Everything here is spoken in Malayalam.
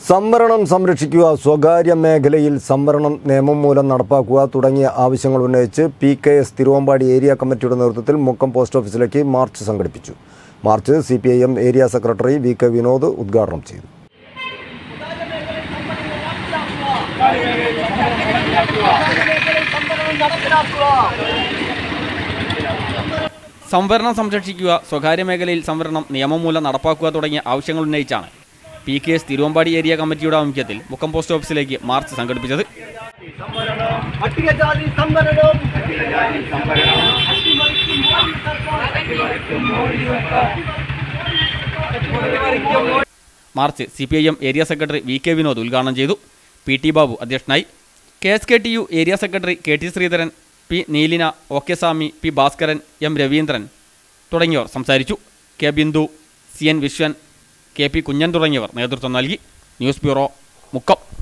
സംവരണം സംരക്ഷിക്കുക സ്വകാര്യ മേഖലയിൽ സംവരണം നിയമം മൂലം നടപ്പാക്കുക തുടങ്ങിയ ആവശ്യങ്ങൾ ഉന്നയിച്ച് P K S Thiruvambady area കമ്മിറ്റിയുടെ നേതൃത്വത്തിൽ മുക്കം പോസ്റ്റ് ഓഫീസിലേക്ക് മാർച്ച് സംഘടിപ്പിച്ചു march C P I M area secretary V K Vinod ഉദ്ഘാടനം ചെയ്തു സംവരണം സംരക്ഷിക്കുക സ്വകാര്യ മേഖലയിൽ സംവരണം നിയമം മൂലം നടപ്പാക്കുക തുടങ്ങിയ ആവശ്യങ്ങൾ ഉന്നയിച്ചാണ് P K S Thiruvambady area കമ്മിറ്റിയുടെ ആഭിമുഖ്യത്തിൽ മുക്കം പോസ്റ്റ് ഓഫീസിലേക്ക് മാർച്ച് സംഘടിപ്പിച്ചത് പട്ടികജാതി സംവരണം march C P I M area secretary V K Vinod ഉദ്ഘാടനം ചെയ്തു പി ടി ബാബു അധ്യക്ഷനായി K S K T U area secretary K T Sreedharan P Neelina O K Swami P Bhaskaran M Raveendran തുടങ്ങിയവർ സംസാരിച്ചു K Bindu C N Viswan K P Kunjan തുടങ്ങിയവർ നേതൃത്വം നൽകി ന്യൂസ് ബ്യൂറോ മുക്കം